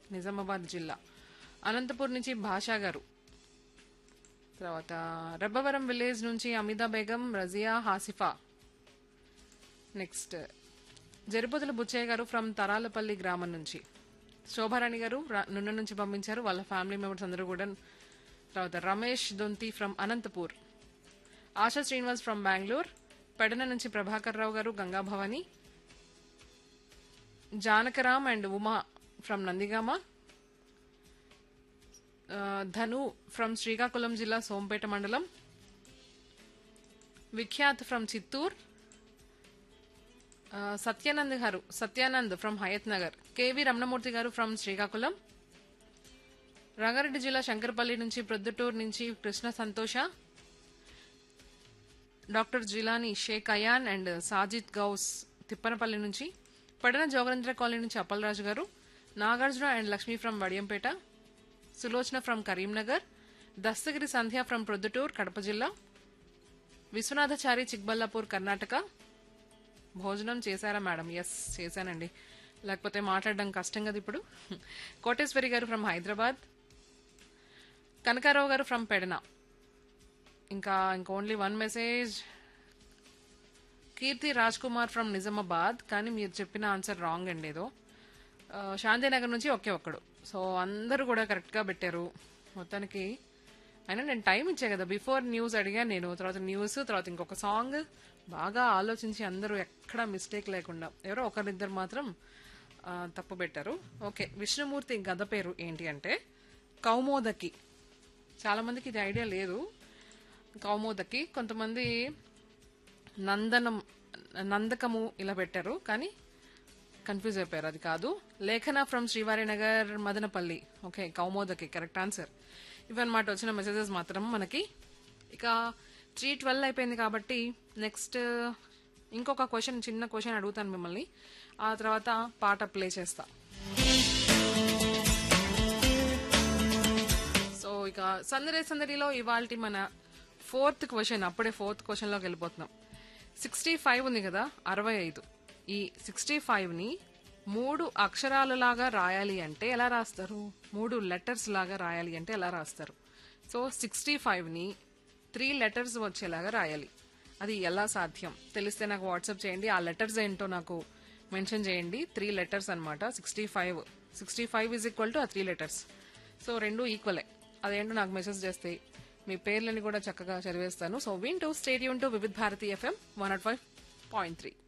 నిజామాబాద్ జిల్లా అనంతపూర్ నుంచి భాషా గారు తర్వాత రబ్బవరం విలేజ్ నుంచి అమితా బేగం రజియా హాసిఫా నెక్స్ట్ జరిపోతుల బుచ్చయ్య గారు ఫ్రమ్ తరాలపల్లి గ్రామం నుంచి శోభారాణి గారు రా- నున్న నుంచి పంపించారు వాళ్ళ ఫ్యామిలీ మెంబర్స్ అందరూ కూడా తర్వాత రమేష్ దొంతి ఫ్రమ్ అనంతపూర్ ఆశా శ్రీనివాస్ ఫ్రమ్ బెంగళూరు పెడన నుంచి ప్రభాకర్ రావు గారు గంగా భవాని జానకరామ్ అండ్ ఉమా ఫ్రమ్ నందిగామ ఆ, ధను ఫ్రమ్ శ్రీకాకుళం జిల్లా సోంపేట మండలం విఖ్యాత్ ఫ్రమ్ చిత్తూర్ ఆ, Satyanand garu Satyanand from Hayathnagar K V Ramanamurthy garu from Srikakulam Rangareddy జిల్లా శంకరపల్లి నుంచి ప్రొద్దుటూరు నుంచి కృష్ణ సంతోష డాక్టర్ జిలానీ షేక్ అయాన్ అండ్ సాజిద్ గౌస్ తిప్పనపల్లి నుంచి పడన జోగరేంద్ర కాలనీ నుంచి Appalaraju garu Nagarjuna and Lakshmi from Vadiyampeta Sulochana from Karimnagar Dastagiri Sandhya from Proddatur Kadapa జిల్లా విశ్వనాథచారి చిక్బల్లాపూర్ కర్ణాటక భోజనం చేశారా మేడం ఎస్ చేశానండి లేకపోతే మాట్లాడడం కష్టం కదా ఇప్పుడు కోటేశ్వరి గారు ఫ్రమ్ హైదరాబాద్ కనకారావు గారు ఫ్రమ్ పెడన ఇంకా ఇంకా only one message Keerthi Raj Kumar from Nizamabad కానీ మీరు చెప్పిన ఆన్సర్ రాంగ్ అండి ఏదో ఆ, శాంతినగర్ నుంచి ఒకే ఒక్కడు సో అందరూ కూడా కరెక్ట్గా పెట్టారు మొత్తానికి అయినా నేను టైం ఇచ్చా కదా బిఫోర్ న్యూస్ అడిగాను నేను తర్వాత న్యూస్ తర్వాత ఇంకొక సాంగ్ బాగా ఆలోచించి అందరూ ఎక్కడా మిస్టేక్ లేకుండా ఎవరో ఒకరిద్దరు మాత్రం ఆ, తప్పు పెట్టారు ఓకే విష్ణుమూర్తి గద పేరు ఏంటి అంటే కౌమోదకి చాలా మందికి ఇది ఐడియా లేదు కౌమోదకి కొంతమంది నందనం నందకము ఇలా పెట్టారు కానీ కన్ఫ్యూజ్ అయిపోయారు అది కాదు Lekhana from Srivarinagar Madanapalli okay Kaumodaki correct answer ఇవన్నమాట వచ్చిన మెసేజెస్ మాత్రం మనకి ఇక త్రీ ట్వెల్వ్ అయిపోయింది కాబట్టి నెక్స్ట్ ఇంకొక క్వశ్చన్ చిన్న క్వశ్చన్ అడుగుతాను మిమ్మల్ని ఆ తర్వాత పాట ప్లే చేస్తా సో ఇక సందడి సందడిలో ఇవాళ మన ఫోర్త్ క్వశ్చన్ అప్పుడే ఫోర్త్ క్వశ్చన్లోకి వెళ్ళిపోతున్నాం సిక్స్టీ ఫైవ్ ఉంది కదా అరవై ఐదు ఈ సిక్స్టీ ఫైవ్ని మూడు అక్షరాలలాగా రాయాలి అంటే ఎలా రాస్తారు మూడు లెటర్స్ లాగా రాయాలి అంటే ఎలా రాస్తారు సో సిక్స్టీ ఫైవ్ని త్రీ లెటర్స్ వచ్చేలాగా రాయాలి అది ఎలా సాధ్యం తెలిస్తే నాకు వాట్సాప్ చేయండి ఆ లెటర్స్ ఏంటో నాకు మెన్షన్ చేయండి త్రీ లెటర్స్ అనమాట sixty five sixty five is equal to uh three letters so రెండు ఈక్వలే అదేంటో నాకు మెసేజ్ చేస్తే మీ పేర్లని కూడా చక్కగా చదివేస్తాను so win to stadium to Vividh Bharati FM one nought five point three